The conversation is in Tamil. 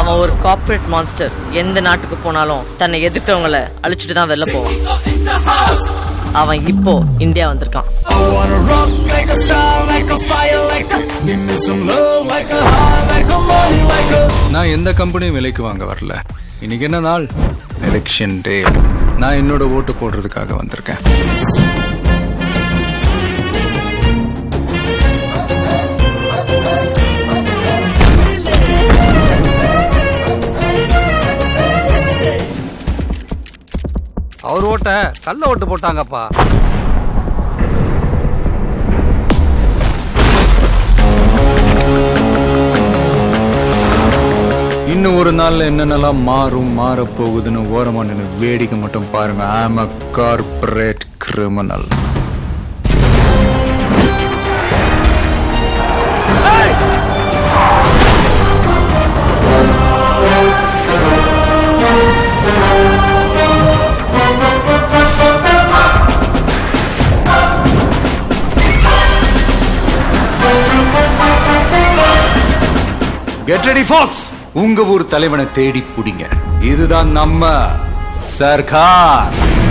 அவன் ஒரு கார்ப்பரேட் மான்ஸ்டர் எந்த நாட்டுக்கு போனாலும் தன்னை எதிர்க்கிறவங்கள அழிச்சிட்டு தான் வெளில போவான் அவன் இப்போ இந்தியா வந்திருக்கான் I wanna rock like a star, like a fire, like a give me some love, like a heart, like a money, like a. நான் எந்த கம்பெனியும் விலைக்கு வாங்க வரல இன்னைக்கு என்ன நாள் எலெக்ஷன் டே நான் என்னோட ஓட்டு போடுறதுக்காக வந்திருக்கேன் அவர் ஓட்ட கள்ள ஓட்டு போட்டாங்கப்பா இன்னும் ஒரு நாள்ல என்னென்னலாம் மாறும் மாறப் போகுதுன்னு ஓரமா நின்று வேடிக்கை மட்டும் பாருங்க I'm a corporate criminal get ready fox உங்க ஊர் தலைவனை தேடி புடிங்க இதுதான் நம்ம சர்க்கார்